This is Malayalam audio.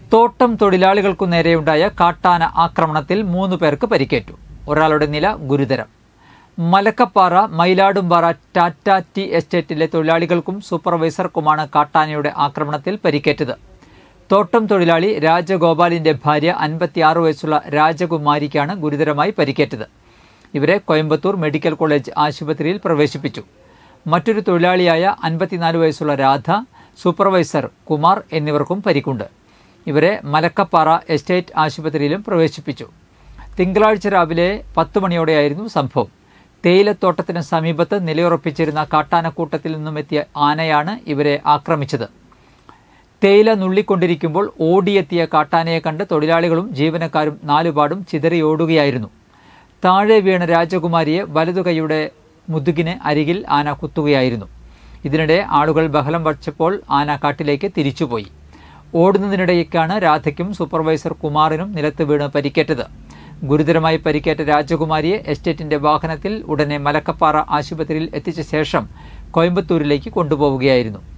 തോട്ടം തൊഴിലാളികൾക്കു നേരെയുണ്ടായ കാട്ടാന ആക്രമണത്തിൽ മൂന്ന് പേർക്ക് പരിക്കേറ്റു ഒരാളുടെ നില ഗുരുതരം മലക്കപ്പാറ മയിലാടുംപാറ ടാറ്റ ടി എസ്റ്റേറ്റിലെ തൊഴിലാളികൾക്കും സൂപ്പർവൈസർക്കുമാണ് കാട്ടാനയുടെ ആക്രമണത്തിൽ പരിക്കേറ്റത് തോട്ടം തൊഴിലാളി രാജഗോപാലിന്റെ ഭാര്യ അൻപത്തിയാറ് വയസ്സുള്ള രാജകുമാരിക്കാണ് ഗുരുതരമായി പരിക്കേറ്റത് ഇവരെ കോയമ്പത്തൂർ മെഡിക്കൽ കോളേജ് ആശുപത്രിയിൽ പ്രവേശിപ്പിച്ചു മറ്റൊരു തൊഴിലാളിയായ അൻപത്തിനാല് വയസ്സുള്ള രാധ സൂപ്പർവൈസർ കുമാർ എന്നിവർക്കും പരിക്കുണ്ട് ഇവരെ മലക്കപ്പാറ എസ്റ്റേറ്റ് ആശുപത്രിയിലും പ്രവേശിപ്പിച്ചു തിങ്കളാഴ്ച രാവിലെ പത്ത് മണിയോടെയായിരുന്നു സംഭവം തേയിലത്തോട്ടത്തിന് സമീപത്ത് നിലയുറപ്പിച്ചിരുന്ന കാട്ടാനക്കൂട്ടത്തിൽ നിന്നും എത്തിയ ആനയാണ് ഇവരെ ആക്രമിച്ചത് തേയില നുള്ളിക്കൊണ്ടിരിക്കുമ്പോൾ ഓടിയെത്തിയ കാട്ടാനയെ കണ്ട് തൊഴിലാളികളും ജീവനക്കാരും നാലുപാടും ചിതറിയോടുകയായിരുന്നു താഴെ വീണ രാജകുമാരിയെ വലതുകൈയുടെ മുതുകിന് അരികിൽ ആന കുത്തുകയായിരുന്നു ഇതിനിടെ ആളുകൾ ബഹളം വച്ചപ്പോൾ ആന കാട്ടിലേക്ക് തിരിച്ചുപോയി ഓടുന്നതിനിടയ്ക്കാണ് രാധയ്ക്കും സൂപ്പർവൈസർ കുമാറിനും നിലത്ത് വീണ് പരിക്കേറ്റത് ഗുരുതരമായി പരിക്കേറ്റ രാജകുമാരിയെ എസ്റ്റേറ്റിന്റെ വാഹനത്തിൽ ഉടനെ മലക്കപ്പാറ ആശുപത്രിയിൽ എത്തിച്ച ശേഷം കോയമ്പത്തൂരിലേക്ക് കൊണ്ടുപോവുകയായിരുന്നു